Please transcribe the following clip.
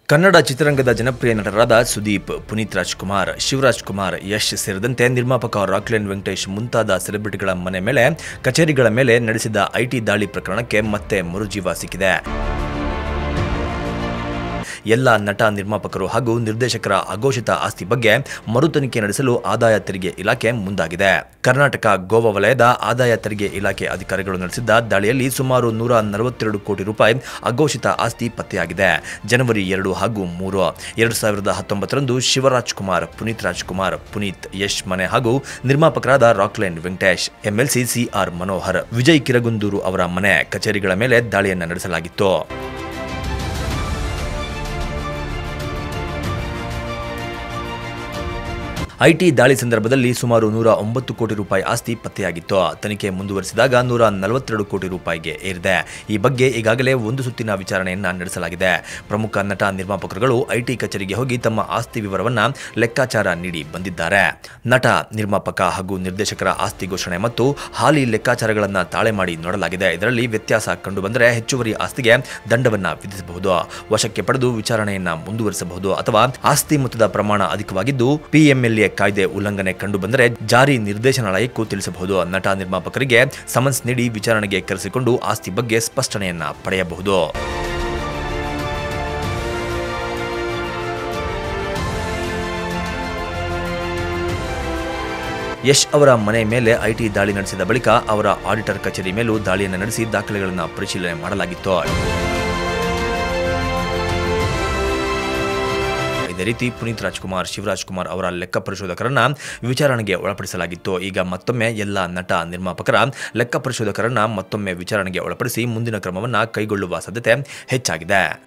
ಕನ್ನಡ ಚಿತ್ರರಂಗದ ಜನಪ್ರಿಯ ನಟರಾದ ಸುದೀಪ್ ಪುನೀತ್ ರಾಜ್ಕುಮಾರ್ ಶಿವರಾಜ್ ಕುಮಾರ್ ಯಶ್ ಸೇರಿದಂತೆ ನಿರ್ಮಾಪಕ ರಾಕ್ಲೈನ್ ವೆಂಕಟೇಶ್ ಮುಂತಾದ ಸೆಲೆಬ್ರಿಟಿಗಳ ಮನೆ ಮೇಲೆ ಕಚೇರಿಗಳ ಮೇಲೆ ನಡೆಸಿದ ಐಟಿ ದಾಳಿ ಪ್ರಕರಣಕ್ಕೆ ಮತ್ತೆ ಮರುಜೀವ ಸಿಕ್ಕಿದೆ ಎಲ್ಲ ನಟ ನಿರ್ಮಾಪಕರು ಹಾಗೂ ನಿರ್ದೇಶಕರ ಅಘೋಷಿತ ಆಸ್ತಿ ಬಗ್ಗೆ ಮರು ತನಿಖೆ ನಡೆಸಲು ಆದಾಯ ತೆರಿಗೆ ಇಲಾಖೆ ಮುಂದಾಗಿದೆ ಕರ್ನಾಟಕ ಗೋವಾ ವಲಯದ ಆದಾಯ ತೆರಿಗೆ ಇಲಾಖೆ ಅಧಿಕಾರಿಗಳು ನಡೆಸಿದ್ದ ದಾಳಿಯಲ್ಲಿ ಸುಮಾರು ನೂರ ನಲವತ್ತೆರಡು ಕೋಟಿ ರೂಪಾಯಿ ಅಘೋಷಿತ ಆಸ್ತಿ ಪತ್ತೆಯಾಗಿದೆ ಜನವರಿ ಎರಡು ಹಾಗೂ ಮೂರು ಎರಡು ಸಾವಿರದ ಹತ್ತೊಂಬತ್ತರಂದು ಶಿವರಾಜ್ ಕುಮಾರ್ ಪುನೀತ್ ರಾಜ್ಕುಮಾರ್ ಪುನೀತ್ ಯಶ್ ಮನೆ ಹಾಗೂ ನಿರ್ಮಾಪಕರಾದ ರಾಕ್ಲೈನ್ ವೆಂಕಟೇಶ್ ಎಂಎಲ್ಸಿ ಸಿಆರ್ ಮನೋಹರ್ ವಿಜಯ್ ಕಿರಗುಂದೂರು ಅವರ ಮನೆ ಕಚೇರಿಗಳ ಮೇಲೆ ದಾಳಿಯನ್ನು ನಡೆಸಲಾಗಿತ್ತು ಐಟಿ ದಾಳಿ ಸಂದರ್ಭದಲ್ಲಿ ಸುಮಾರು ನೂರ ಒಂಬತ್ತು ಕೋಟಿ ರೂಪಾಯಿ ಆಸ್ತಿ ಪತ್ತೆಯಾಗಿತ್ತು ತನಿಖೆ ಮುಂದುವರಿಸಿದಾಗ ನೂರ ನಲವತ್ತೆರಡು ಕೋಟಿ ರೂಪಾಯಿಗೆ ಏರಿದೆ ಈ ಬಗ್ಗೆ ಈಗಾಗಲೇ ಒಂದು ಸುತ್ತಿನ ವಿಚಾರಣೆಯನ್ನ ನಡೆಸಲಾಗಿದೆ ಪ್ರಮುಖ ನಟ ನಿರ್ಮಾಪಕರುಗಳು ಐಟಿ ಕಚೇರಿಗೆ ಹೋಗಿ ತಮ್ಮ ಆಸ್ತಿ ವಿವರವನ್ನ ಲೆಕ್ಕಾಚಾರ ನೀಡಿ ಬಂದಿದ್ದಾರೆ ನಟ ನಿರ್ಮಾಪಕ ಹಾಗೂ ನಿರ್ದೇಶಕರ ಆಸ್ತಿ ಘೋಷಣೆ ಮತ್ತು ಹಾಲಿ ಲೆಕ್ಕಾಚಾರಗಳನ್ನು ತಾಳೆ ಮಾಡಿ ನೋಡಲಾಗಿದೆ ಇದರಲ್ಲಿ ವ್ಯತ್ಯಾಸ ಕಂಡುಬಂದರೆ ಹೆಚ್ಚುವರಿ ಆಸ್ತಿಗೆ ದಂಡವನ್ನ ವಿಧಿಸಬಹುದು ವಶಕ್ಕೆ ಪಡೆದು ವಿಚಾರಣೆಯನ್ನ ಮುಂದುವರಿಸಬಹುದು ಅಥವಾ ಆಸ್ತಿ ಮೊತ್ತದ ಪ್ರಮಾಣ ಅಧಿಕವಾಗಿದ್ದು ಪಿಎಂಎಲ್ಎ ಕಾಯ್ದೆ ಉಲ್ಲಂಘನೆ ಕಂಡುಬಂದರೆ ಜಾರಿ ನಿರ್ದೇಶನಾಲಯಕ್ಕೂ ತಿಳಿಸಬಹುದು ನಟ ನಿರ್ಮಾಪಕರಿಗೆ ಸಮನ್ಸ್ ನೀಡಿ ವಿಚಾರಣೆಗೆ ಕರೆಸಿಕೊಂಡು ಆಸ್ತಿ ಬಗ್ಗೆ ಸ್ಪಷ್ಟನೆಯನ್ನ ಪಡೆಯಬಹುದು ಯಶ್ ಅವರ ಮನೆ ಮೇಲೆ ಐಟಿ ದಾಳಿ ನಡೆಸಿದ ಬಳಿಕ ಅವರ ಆಡಿಟರ್ ಕಚೇರಿ ಮೇಲೂ ದಾಳಿಯನ್ನು ನಡೆಸಿ ದಾಖಲೆಗಳನ್ನು ಪರಿಶೀಲನೆ ಮಾಡಲಾಗಿತ್ತು ಇದೇ ರೀತಿ ಪುನೀತ್ ರಾಜ್ಕುಮಾರ್ ಶಿವರಾಜ್ ಕುಮಾರ್ ಅವರ ಲೆಕ್ಕ ಪರಿಶೋಧಕರನ್ನ ವಿಚಾರಣೆಗೆ ಒಳಪಡಿಸಲಾಗಿತ್ತು ಈಗ ಮತ್ತೊಮ್ಮೆ ಎಲ್ಲ ನಟ ನಿರ್ಮಾಪಕರ ಲೆಕ್ಕ ಪರಿಶೋಧಕರನ್ನ ಮತ್ತೊಮ್ಮೆ ವಿಚಾರಣೆಗೆ ಒಳಪಡಿಸಿ ಮುಂದಿನ ಕ್ರಮವನ್ನು ಕೈಗೊಳ್ಳುವ ಸಾಧ್ಯತೆ ಹೆಚ್ಚಾಗಿದೆ